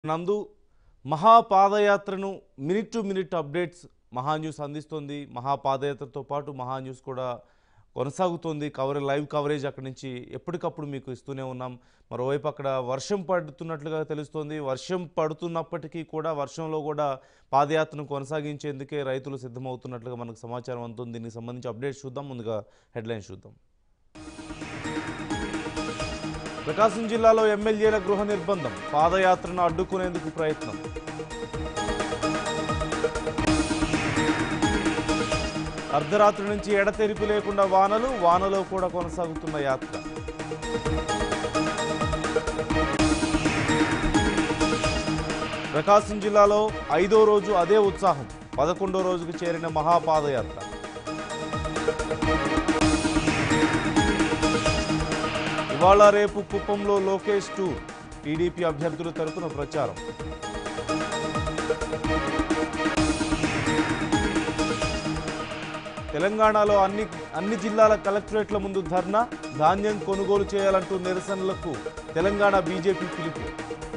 నందు మహాపాదయాత్రను minute to minute updates Maha news అందిస్తుంది మహాపాదయాత్రతో పాటు మహా న్యూస్ కూడా కొనసాగుతోంది కవర్ లైవ్ కవరేజ్ అక్కడి నుంచి ఎప్పటికప్పుడు మీకు ఇస్తూనే ఉన్నాం మరోవైపు అక్కడ వర్షం పడుతున్నట్లుగా తెలుస్తోంది వర్షం పడుతున్నప్పటికీ కూడా వర్షంలో కూడా పాదయాత్రను కొనసాగించేందుకే రైతులు సిద్ధమవుతున్నట్లుగా మనకు సమాచారం అందుతుంది దీనికి సంబంధించి అప్డేట్స్ చూద్దాం ముందుగా హెడ్లైన్స్ చూద్దాం ప్రకాశం జిల్లాలో ఎమ్మెల్యేల గృహ నిర్బంధం పాదయాత్రను అడ్డుకునేందుకు ప్రయత్నం అర్ధరాత్రి నుంచి ఎడతెరిపి లేకుండా వానలు వానలో కూడా కొనసాగుతున్న యాత్ర ప్రకాశం జిల్లాలో ఐదో రోజు అదే ఉత్సాహం పదకొండో రోజుకు చేరిన మహాపాదయాత్ర ఇవాళ రేపు కుప్పంలో లోకేష్ టూర్ టీడీపీ అభ్యర్థుల తరపున ప్రచారం తెలంగాణలో అన్ని అన్ని జిల్లాల కలెక్టరేట్ల ముందు ధర్నా ధాన్యం కొనుగోలు చేయాలంటూ నిరసనలకు తెలంగాణ బీజేపీ పిలుపు